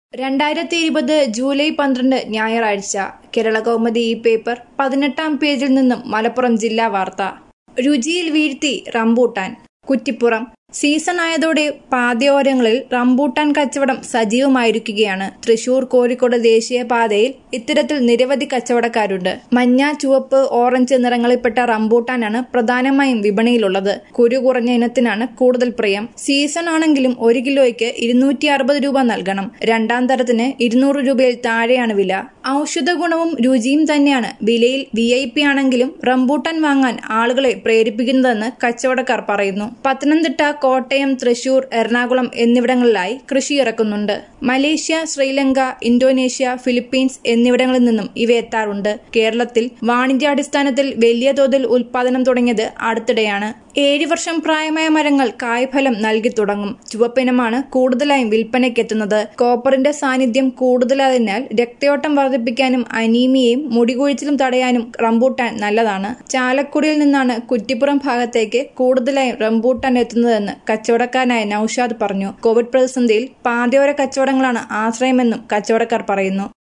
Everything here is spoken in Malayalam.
രണ്ടായിരത്തി ഇരുപത് ജൂലൈ പന്ത്രണ്ട് ഞായറാഴ്ച കേരള കൗമുദി ഈ പേപ്പർ പതിനെട്ടാം പേജിൽ നിന്നും മലപ്പുറം ജില്ലാ വാർത്ത രുചിയിൽ വീഴ്ത്തി റംബൂട്ടാൻ കുറ്റിപ്പുറം സീസൺ ആയതോടെ പാതയോരങ്ങളിൽ റംബൂട്ടാൻ കച്ചവടം സജീവമായിരിക്കുകയാണ് തൃശൂർ കോഴിക്കോട് ദേശീയ പാതയിൽ ഇത്തരത്തിൽ നിരവധി കച്ചവടക്കാരുണ്ട് മഞ്ഞ ചുവപ്പ് ഓറഞ്ച് നിറങ്ങളിൽപ്പെട്ട റംബൂട്ടാനാണ് പ്രധാനമായും വിപണിയിലുള്ളത് കുരു കുറഞ്ഞ ഇനത്തിനാണ് കൂടുതൽ പ്രിയം സീസൺ ആണെങ്കിലും ഒരു കിലോയ്ക്ക് ഇരുന്നൂറ്റി അറുപത് രൂപ നൽകണം രണ്ടാം തരത്തിന് ഇരുന്നൂറ് രൂപയിൽ താഴെയാണ് വില ഔഷധ ഗുണവും രുചിയും തന്നെയാണ് വിലയിൽ വി ഐ പി ആണെങ്കിലും റംബൂട്ടാൻ വാങ്ങാൻ ആളുകളെ പ്രേരിപ്പിക്കുന്നതെന്ന് കച്ചവടക്കാർ പറയുന്നു പത്തനംതിട്ട കോട്ടയം തൃശൂർ എറണാകുളം എന്നിവിടങ്ങളിലായി കൃഷി ഇറക്കുന്നുണ്ട് മലേഷ്യ ശ്രീലങ്ക ഇന്തോനേഷ്യ ഫിലിപ്പീൻസ് എന്നിവിടങ്ങളിൽ നിന്നും ഇവ എത്താറുണ്ട് കേരളത്തിൽ വാണിജ്യാടിസ്ഥാനത്തിൽ വലിയ തോതിൽ ഉൽപാദനം തുടങ്ങിയത് അടുത്തിടെയാണ് ഏഴ് വർഷം പ്രായമായ മരങ്ങൾ കായ്ഫലം നൽകി തുടങ്ങും ചുവപ്പിനമാണ് കൂടുതലായും വിൽപ്പനയ്ക്കെത്തുന്നത് കോപ്പറിന്റെ സാന്നിധ്യം കൂടുതലായതിനാൽ രക്തയോട്ടം വർദ്ധിപ്പിക്കാനും അനീമിയയും മുടികൊഴിച്ചിലും തടയാനും റംബൂട്ടാൻ നല്ലതാണ് ചാലക്കുടിയിൽ നിന്നാണ് കുറ്റിപ്പുറം ഭാഗത്തേക്ക് കൂടുതലായും റംബൂട്ടാൻ എത്തുന്നതെന്ന് കച്ചവടക്കാരനായ നൌഷാദ് പറഞ്ഞു കോവിഡ് പ്രതിസന്ധിയിൽ പാതയോര കച്ചവടങ്ങളാണ് ആശ്രയമെന്നും കച്ചവടക്കാർ പറയുന്നു